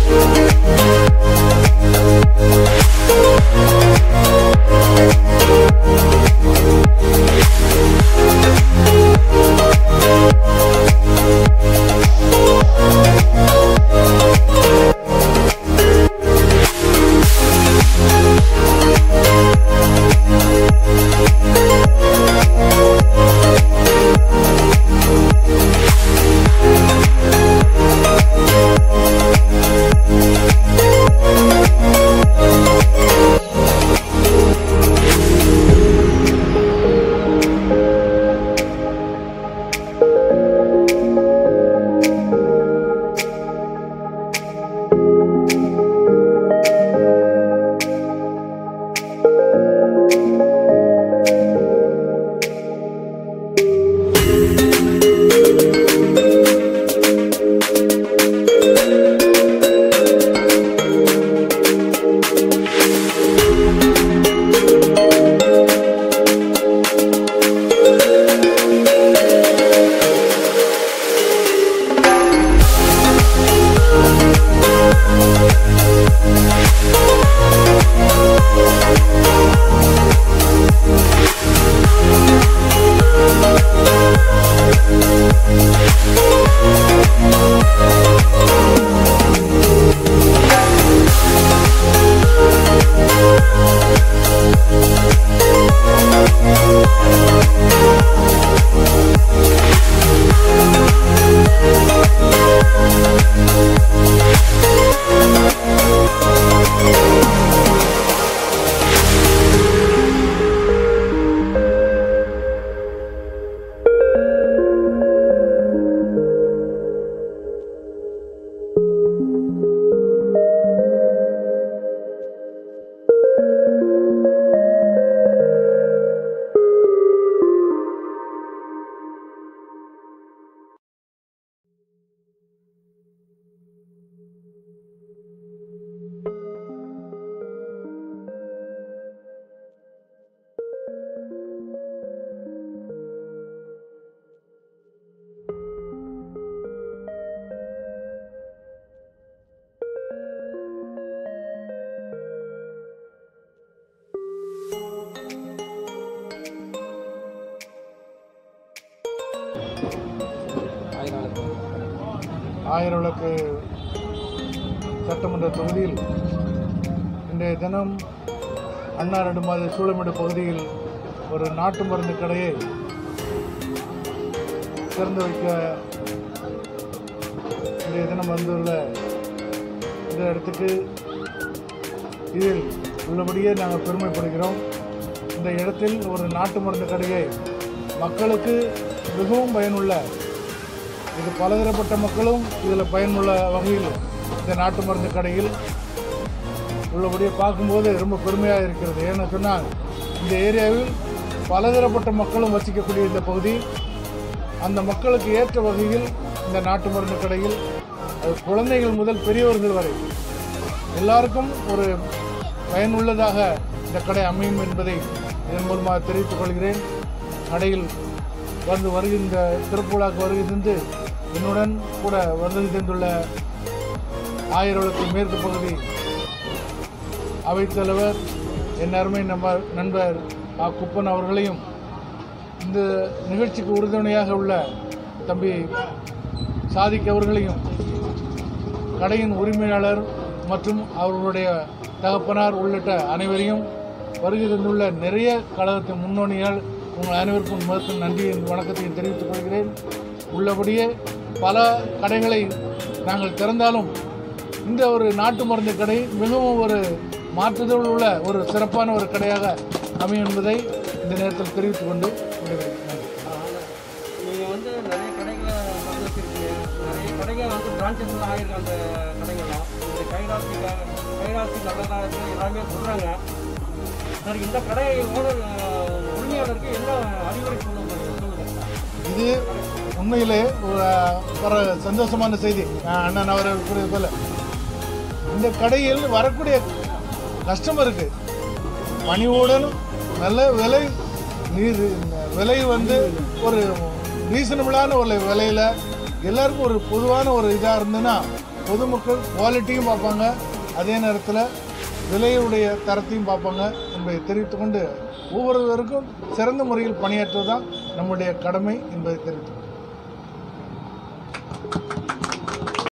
ஆயிரம் விளக்கு சட்டமன்ற தொகுதியில் இன்றைய தினம் அண்ணா ரெண்டு மாத சூளமேடு பகுதியில் ஒரு நாட்டு மருந்து கடையை திறந்து வைக்க இன்றைய தினம் வந்துள்ள இந்த இடத்துக்கு இதில் உள்ளபடியே நாங்கள் பெருமைப்படுகிறோம் இந்த இடத்தில் ஒரு நாட்டு மருந்து கடையை மக்களுக்கு மிகவும் பயனுள்ள இது பலதரப்பட்ட மக்களும் இதில் பயனுள்ள வகையில் இந்த நாட்டு மருந்து கடையில் உள்ளபடியே பார்க்கும்போது ரொம்ப பெருமையாக இருக்கிறது ஏன்னு சொன்னால் இந்த ஏரியாவில் பலதரப்பட்ட மக்களும் வசிக்கக்கூடிய இந்த பகுதி அந்த மக்களுக்கு ஏற்ற வகையில் இந்த நாட்டு மருந்து கடையில் அது குழந்தைகள் முதல் பெரியவர்கள் வரை எல்லாருக்கும் ஒரு பயனுள்ளதாக இந்த கடை அமையும் என்பதை இதன் மூலமாக தெரிவித்துக் கொள்கிறேன் கடையில் வந்து வருகின்ற திருப்புழாக்கு வருகை தந்து என்னுடன் கூட வருகை தந்துள்ள ஆயிரவளுக்கு மேற்கு பகுதி அவைத்தலைவர் என் அருமை நம்ம நண்பர் ஆ குப்பன் அவர்களையும் இந்த நிகழ்ச்சிக்கு உறுதுணையாக உள்ள தம்பி சாதிக் அவர்களையும் கடையின் உரிமையாளர் மற்றும் அவர்களுடைய தகப்பனார் உள்ளிட்ட அனைவரையும் வருகை தந்துள்ள நிறைய கழகத்தின் முன்னோடிகள் உங்கள் அனைவருக்கும் முதற்கும் நன்றி வணக்கத்தையும் தெரிவித்துக் கொள்கிறேன் உள்ளபடியே பல கடைகளை நாங்கள் திறந்தாலும் இந்த ஒரு நாட்டு மருந்து கடை மிகவும் ஒரு மாற்றுதல் உள்ள ஒரு சிறப்பான ஒரு கடையாக அமையும் என்பதை இந்த நேரத்தில் தெரிவித்துக் கொண்டு விடைபெறுகிறேன். நன்றி நீங்கள் வந்து நிறைய கடைகளை வந்து வச்சிருக்கீங்க நிறைய கடைகள் வந்து பிரான்ச்சஸ் ஆகிருக்கு அந்த கடைகள்லாம் இந்த கைராசி கைராசி நல்லதாக இருக்குது எல்லாமே சொல்கிறாங்க சார் இந்த கடை ஓனர் உரிமையாளருக்கு என்ன அறிவுரை சொல்ல சொல்லுங்கள் இது உண்மையிலே ஒரு வர சந்தோஷமான செய்தி அஹ் அண்ணன் அவர் கூறியது போல இந்த கடையில் வரக்கூடிய கஸ்டமருக்கு பணிவுடன் நல்ல விலை நீர் விலை வந்து ஒரு ரீசனபிளான ஒரு விலையில் எல்லாருக்கும் ஒரு பொதுவான ஒரு இதாக இருந்ததுன்னா பொதுமக்கள் குவாலிட்டியும் பார்ப்பாங்க அதே நேரத்தில் விலையுடைய தரத்தையும் பார்ப்பாங்க என்பதை தெரிவித்துக்கொண்டு ஒவ்வொருவருக்கும் சிறந்த முறையில் பணியாற்றுவதுதான் நம்முடைய கடமை என்பதை தெரிவித்துக் கொள்கிறேன்.